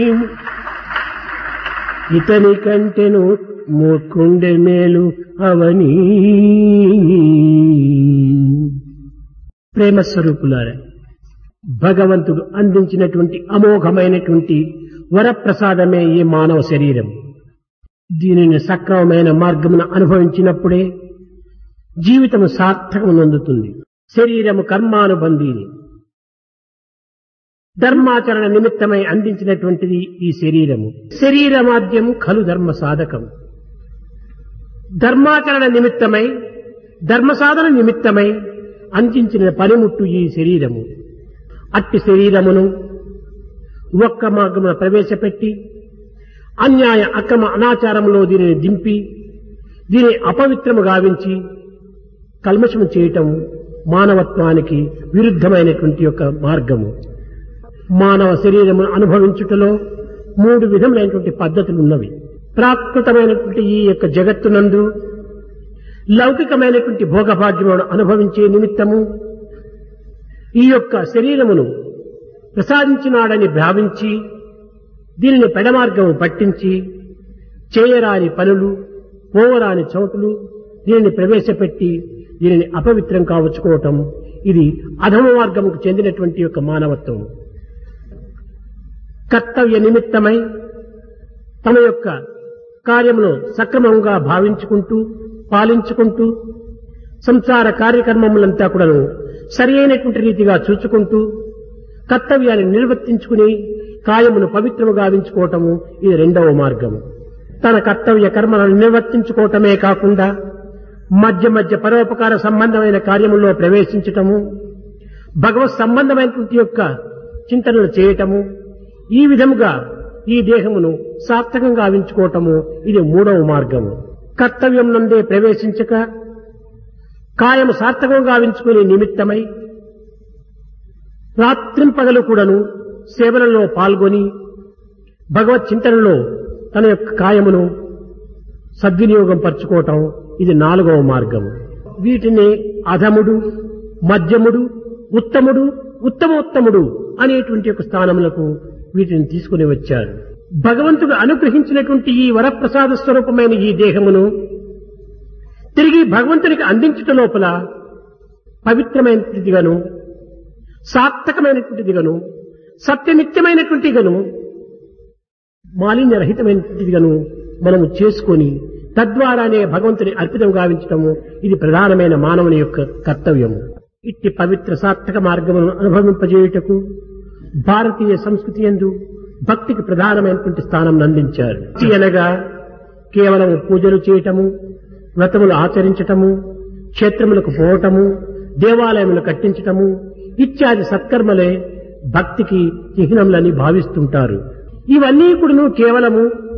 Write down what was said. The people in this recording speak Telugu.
ఇతని కంటెను మూర్ఖుండె మేలు అవని ప్రేమ స్వరూపులారా భగవంతుడు అందించినటువంటి అమోఘమైనటువంటి వరప్రసాదమే ఈ మానవ శరీరం దీనిని సక్రమమైన మార్గమును అనుభవించినప్పుడే జీవితము సార్థకమునందుతుంది శరీరము కర్మానుబంధీని ధర్మాచరణ నిమిత్తమై అందించినటువంటిది ఈ శరీరము శరీరమాద్యం ఖలు ధర్మ సాధకం ధర్మాచరణ నిమిత్తమై ధర్మ సాధన నిమిత్తమై అందించిన పనిముట్టు ఈ శరీరము అట్టి శరీరమును ఒక్క మార్గమున ప్రవేశపెట్టి అన్యాయ అక్రమ అనాచారంలో దీనిని దింపి దీని అపవిత్రము గావించి కల్మషము చేయటం మానవత్వానికి విరుద్ధమైనటువంటి యొక్క మార్గము మానవ శరీరము అనుభవించుటలో మూడు విధములైనటువంటి పద్ధతులు ఉన్నవి ప్రాకృతమైనటువంటి ఈ యొక్క జగత్తునందు లౌకికమైనటువంటి భోగభాగ్యములను అనుభవించే నిమిత్తము ఈ యొక్క శరీరమును ప్రసాదించినాడని భావించి దీనిని పెడమార్గము పట్టించి చేయరాని పనులు పోవరాని చోటులు దీనిని ప్రవేశపెట్టి దీనిని అపవిత్రం కావచ్చుకోవటం ఇది అధమ మార్గముకు చెందినటువంటి యొక్క మానవత్వం కర్తవ్య నిమిత్తమై తమ యొక్క కార్యమును సక్రమంగా భావించుకుంటూ పాలించుకుంటూ సంసార కార్యక్రమములంతా కూడాను సరి అయినటువంటి రీతిగా చూచుకుంటూ కర్తవ్యాన్ని నిర్వర్తించుకుని కాయమును పవిత్రము గావించుకోవటము ఇది రెండవ మార్గము తన కర్తవ్య కర్మలను నిర్వర్తించుకోవటమే కాకుండా మధ్య మధ్య పరోపకార సంబంధమైన కార్యముల్లో ప్రవేశించటము భగవత్ సంబంధమైనటువంటి యొక్క చింతనలు చేయటము ఈ విధముగా ఈ దేహమును సార్థకంగా గావించుకోవటము ఇది మూడవ మార్గము కర్తవ్యం నందే ప్రవేశించక కాయము సార్థకంగా గావించుకునే నిమిత్తమై రాత్రింపగలు కూడాను సేవలలో పాల్గొని భగవత్ చింతనలో తన యొక్క కాయమును సద్వినియోగం పరుచుకోవటం ఇది నాలుగవ మార్గము వీటిని అధముడు మధ్యముడు ఉత్తముడు ఉత్తమోత్తముడు అనేటువంటి యొక్క స్థానములకు వీటిని తీసుకుని వచ్చారు భగవంతుడు అనుగ్రహించినటువంటి ఈ వరప్రసాద స్వరూపమైన ఈ దేహమును తిరిగి భగవంతునికి అందించుట లోపల పవిత్రమైనటువంటిదిగాను సార్థకమైనటువంటిదిగాను సత్యనిత్యమైనటువంటిగాను మాలిన్యరహితమైనటువంటిదిగాను మనము చేసుకొని తద్వారానే భగవంతుని అర్పితం గావించటము ఇది ప్రధానమైన మానవుని యొక్క కర్తవ్యము ఇట్టి పవిత్ర సార్థక మార్గమును అనుభవింపజేయుటకు భారతీయ సంస్కృతి ఎందు భక్తికి ప్రధానమైనటువంటి స్థానం అందించారు భక్తి అనగా కేవలం పూజలు చేయటము వ్రతములు ఆచరించటము క్షేత్రములకు పోవటము దేవాలయములు కట్టించటము ఇత్యాది సత్కర్మలే భక్తికి చిహ్నములని భావిస్తుంటారు ఇవన్నీ కూడాను కేవలము